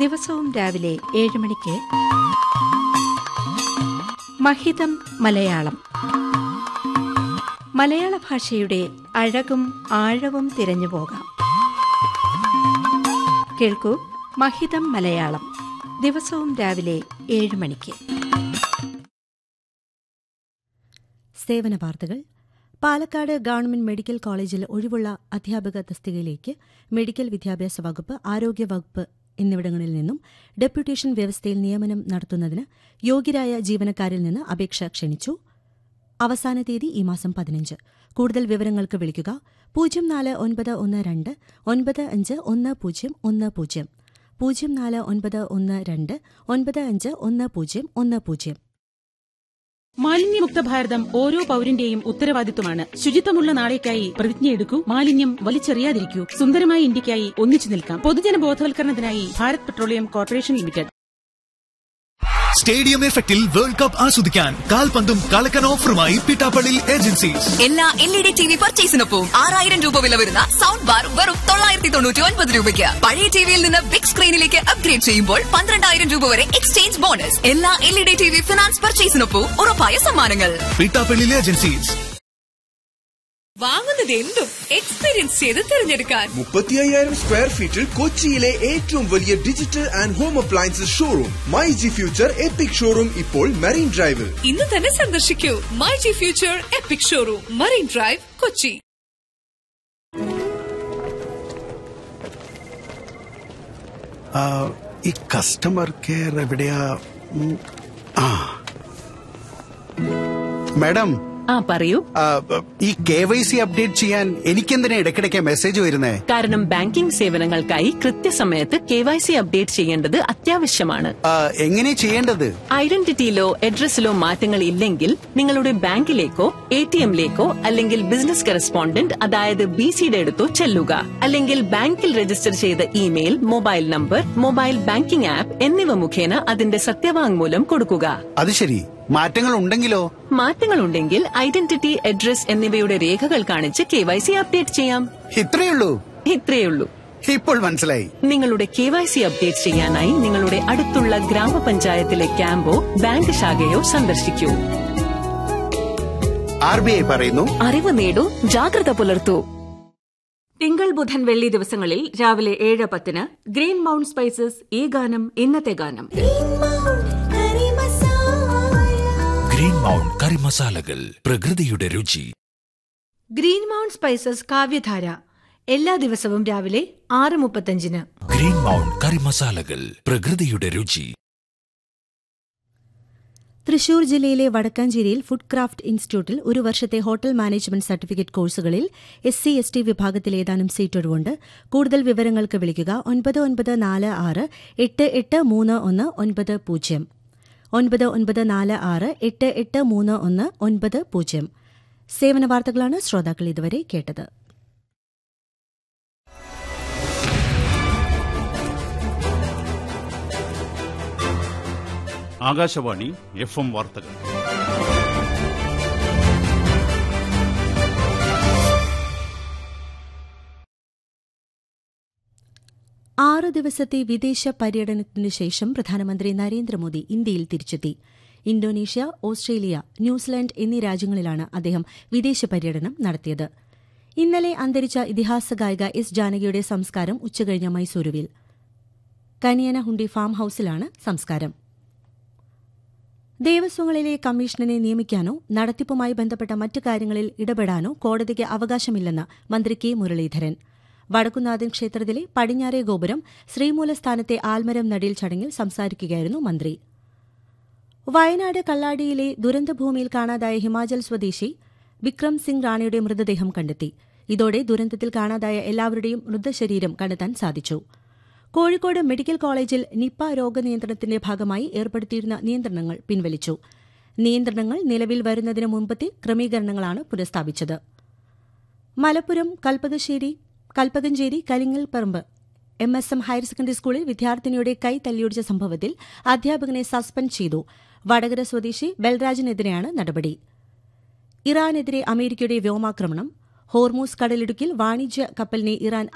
ദിവസവും രാവിലെ ഏഴ് മണിക്ക് മഹിതം മലയാളം മലയാള ഭാഷയുടെ അഴകും ആഴവും തിരഞ്ഞു പോകാം കേൾക്കൂ മഹിതം മലയാളം ദിവസവും രാവിലെ ഏഴ് മണിക്ക് സേവന വാർത്തകൾ പാലക്കാട് ഗവൺമെന്റ് മെഡിക്കൽ കോളേജിൽ ഒഴിവുള്ള അധ്യാപക തസ്തികയിലേക്ക് മെഡിക്കൽ വിദ്യാഭ്യാസ വകുപ്പ് ആരോഗ്യ വകുപ്പ് എന്നിവിടങ്ങളിൽ നിന്നും ഡെപ്യൂട്ടേഷൻ വ്യവസ്ഥയിൽ നിയമനം നടത്തുന്നതിന് യോഗ്യരായ ജീവനക്കാരിൽ നിന്ന് അപേക്ഷ ക്ഷണിച്ചു അവസാന തീയതി ഈ മാസം പതിനഞ്ച് കൂടുതൽ വിവരങ്ങൾക്ക് വിളിക്കുക പൂജ്യം നാല് ഒൻപത് ഒന്ന് രണ്ട് ഒൻപത് അഞ്ച് ഒന്ന് പൂജ്യം ഒന്ന് പൂജ്യം പൂജ്യം നാല് ഒൻപത് ഒന്ന് രണ്ട് ഒൻപത് അഞ്ച് ഒന്ന് പൂജ്യം ഒന്ന് പൂജ്യം മാലിന്യമുക്ത ഭാരതം ഓരോ പൌരന്റെയും ഉത്തരവാദിത്വമാണ് ശുചിത്വമുള്ള നാളേക്കായി പ്രതിജ്ഞയെടുക്കൂ മാലിന്യം വലിച്ചെറിയാതിരിക്കൂ സുന്ദരമായ ഇന്ത്യക്കായി ഒന്നിച്ചു നിൽക്കാം പൊതുജന ബോധവൽക്കരണത്തിനായി Bharat petroleum corporation limited stadium എഫക്റ്റിൽ വേൾഡ് കപ്പ് ആസ്വദിക്കാൻ കാൽപന്തും കളക്കൻ ഓഫറുമായി പിട്ടാപ്പള്ളി ഏജൻസീസ് എല്ലാ L E D T V പർച്ചേസിനൊപ്പം ആറായിരം രൂപ വില വരുന്ന സൗണ്ട് ബാർ വെറും തൊള്ളായിരത്തി തൊണ്ണൂറ്റി ഒൻപത് രൂപയ്ക്ക് പഴയ ടിവിയിൽ നിന്ന് ബിഗ് സ്ക്രീനിലേക്ക് അപ്ഗ്രേഡ് ചെയ്യുമ്പോൾ പന്ത്രണ്ടായിരം രൂപ വരെ എക്സ്ചേഞ്ച് ബോണസ് എല്ലാ L E D T V finance പർച്ചേസിനൊപ്പം ഉറപ്പായ സമ്മാനങ്ങൾ പിട്ടാപ്പള്ളി ഏജൻസീസ് വാങ്ങുന്നത് എന്തും എക്സ്പീരിയൻസ് ചെയ്ത് തിരഞ്ഞെടുക്കാൻ മുപ്പത്തി അയ്യായിരം സ്ക്വയർ ഫീറ്റിൽ കൊച്ചിയിലെ ഏറ്റവും വലിയ digital and home appliances showroom my G future epic showroom ഇപ്പോൾ മെറീൻ ഡ്രൈവിൽ ഇന്ന് തന്നെ സന്ദർശിക്കൂ my G future epic showroom marine drive Kochi ആ, ഈ കസ്റ്റമർ കെയർ എവിടെയാ ഉം, ആ മാഡം ആ പറയൂ ആ, ഈ കെ വൈ സി അപ്ഡേറ്റ് ചെയ്യാൻ എനിക്കെന്തിനാ ഇടയ്ക്കിടയ്ക്ക് മെസ്സേജ് വരുന്നേ കാരണം ബാങ്കിംഗ് സേവനങ്ങൾക്കായി കൃത്യസമയത്ത് കെ വൈ സി അപ്ഡേറ്റ് ചെയ്യേണ്ടത് അത്യാവശ്യമാണ് ആ, എങ്ങനെ ചെയ്യേണ്ടത് ഐഡന്റിറ്റിയിലോ അഡ്രസ്സിലോ മാറ്റങ്ങൾ ഇല്ലെങ്കിൽ നിങ്ങളുടെ ബാങ്കിലേക്കോ എ ടി എമ്മിലേക്കോ അല്ലെങ്കിൽ ബിസിനസ് കറസ്പോണ്ടന്റ് അതായത് ബി സിയുടെ അടുത്തോ ചെല്ലുക അല്ലെങ്കിൽ ബാങ്കിൽ രജിസ്റ്റർ ചെയ്ത email mobile number mobile banking app എന്നിവ മുഖേന അതിന്റെ സത്യവാങ്മൂലം കൊടുക്കുക അത് ശരി മാറ്റങ്ങൾ ഉണ്ടെങ്കിലോ മാറ്റങ്ങളുണ്ടെങ്കിൽ ഐഡന്റിറ്റി അഡ്രസ് എന്നിവയുടെ രേഖകൾ കാണിച്ച് കെ വൈ സി അപ്ഡേറ്റ് ചെയ്യാം ഇത്രയുള്ളൂ ഇത്രയുള്ളൂ ഇപ്പോൾ മനസ്സിലായി നിങ്ങളുടെ കെ വൈ സി അപ്ഡേറ്റ് ചെയ്യാനായി നിങ്ങളുടെ അടുത്തുള്ള ഗ്രാമപഞ്ചായത്തിലെ ക്യാമ്പോ ബാങ്ക് ശാഖയോ സന്ദർശിക്കൂ ആർ ബി ഐ പറയുന്നു അറിവ് നേടൂ ജാഗ്രത പുലർത്തൂ തിങ്കൾ ബുധൻ വെള്ളി ദിവസങ്ങളിൽ രാവിലെ ഏഴ് പത്തിന് ഗ്രീൻ മൗണ്ട് സ്പൈസസ് ഈ ഗാനം ഇന്നത്തെ ഗാനം ഗ്രീൻ മൗണ്ട് കറി മസാലകൾ പ്രകൃതിയുടെ രുചി ഗ്രീൻ മൗണ്ട് സ്പൈസസ് കാവ്യധാര എല്ലാ ദിവസവും രാവിലെ ആറ് മുപ്പത്തഞ്ചിന് ഗ്രീൻ മൗണ്ട് കറി മസാലകൾ പ്രകൃതിയുടെ രുചി തൃശൂർ ജില്ലയിലെ വടക്കാഞ്ചേരിയിൽ ഫുഡ് ക്രാഫ്റ്റ് ഇൻസ്റ്റിറ്റ്യൂട്ടിൽ ഒരു വർഷത്തെ ഹോട്ടൽ മാനേജ്മെന്റ് സർട്ടിഫിക്കറ്റ് കോഴ്സുകളിൽ എസ് സി എസ് ടി വിഭാഗത്തിൽ ഏതാനും സീറ്റൊഴിവുണ്ട് കൂടുതൽ വിവരങ്ങൾക്ക് വിളിക്കുക ഒൻപത് ഒൻപത് നാല് ആറ് എട്ട് എട്ട് മൂന്ന് ഒന്ന് ഒൻപത് പൂജ്യം ഒൻപത് ഒൻപത് നാല് ആറ് എട്ട് എട്ട് മൂന്ന് ഒന്ന് ഒൻപത് പൂജ്യം സേവന വാർത്തകളാണ് ശ്രോതാക്കൾ ഇതുവരെ കേട്ടത് ആകാശവാണി എഫ് എം വാർത്തകൾ ആറ് ദിവസത്തെ വിദേശ പര്യടനത്തിനു ശേഷം പ്രധാനമന്ത്രി നരേന്ദ്രമോദി ഇന്ത്യയിൽ തിരിച്ചെത്തി ഇന്തോനേഷ്യ ഓസ്ട്രേലിയ ന്യൂസിലാൻഡ് എന്നീ രാജ്യങ്ങളിലാണ് അദ്ദേഹം വിദേശ പര്യടനം നടത്തിയത് ഇന്നലെ അന്തരിച്ച ഇതിഹാസ ഗായിക എസ് ജാനകിയുടെ സംസ്കാരം ഉച്ചകഴിഞ്ഞ മൈസൂരുവിൽ കനിയനഹുണ്ടി ഫാം ഹൌസിലാണ് സംസ്കാരം ദേവസ്വങ്ങളിലെ കമ്മീഷണനെ നിയമിക്കാനോ നടത്തിപ്പുമായി ബന്ധപ്പെട്ട മറ്റു കാര്യങ്ങളിൽ ഇടപെടാനോ കോടതിക്ക് അവകാശമില്ലെന്ന് മന്ത്രി കെ മുരളീധരൻ വടക്കുന്നാഥൻ ക്ഷേത്രത്തിലെ പടിഞ്ഞാറേ ഗോപുരം ശ്രീമൂലസ്ഥാനത്തെ ആൽമരം നടീൽ ചടങ്ങിൽ സംസാരിക്കുകയായിരുന്നു മന്ത്രി വയനാട് കള്ളാടിയിലെ ദുരന്തഭൂമിയിൽ കാണാതായ ഹിമാചൽ സ്വദേശി വിക്രം സിംഗ് റാണിയുടെ മൃതദേഹം കണ്ടെത്തി ഇതോടെ ദുരന്തത്തിൽ കാണാതായ എല്ലാവരുടെയും മൃതശരീരം കണ്ടെത്താൻ സാധിച്ചു കോഴിക്കോട് മെഡിക്കൽ കോളേജിൽ നിപ്പ രോഗനിയന്ത്രണത്തിന്റെ ഭാഗമായി ഏർപ്പെടുത്തിയിരുന്ന നിയന്ത്രണങ്ങൾ പിൻവലിച്ചു നിയന്ത്രണങ്ങൾ നിലവിൽ വരുന്നതിന് മുമ്പത്തെ ക്രമീകരണങ്ങളാണ് പുനഃസ്ഥാപിച്ചത് Malappuram Kalpakassery Kalpakanchery Kalingal Parambu M S M higher secondary സ്കൂളിൽ വിദ്യാർത്ഥിനിയുടെ കൈ തല്ലിയൊടിച്ച സംഭവത്തിൽ അധ്യാപകനെ സസ്പെൻഡ് ചെയ്തു വടകര സ്വദേശി ബൽരാജിനെതിരെയാണ് നടപടി ഇറാനെതിരെ അമേരിക്കയുടെ വ്യോമാക്രമണം ഹോർമൂസ് കടലിടുക്കിൽ വാണിജ്യ കപ്പലിനെ ഇറാൻ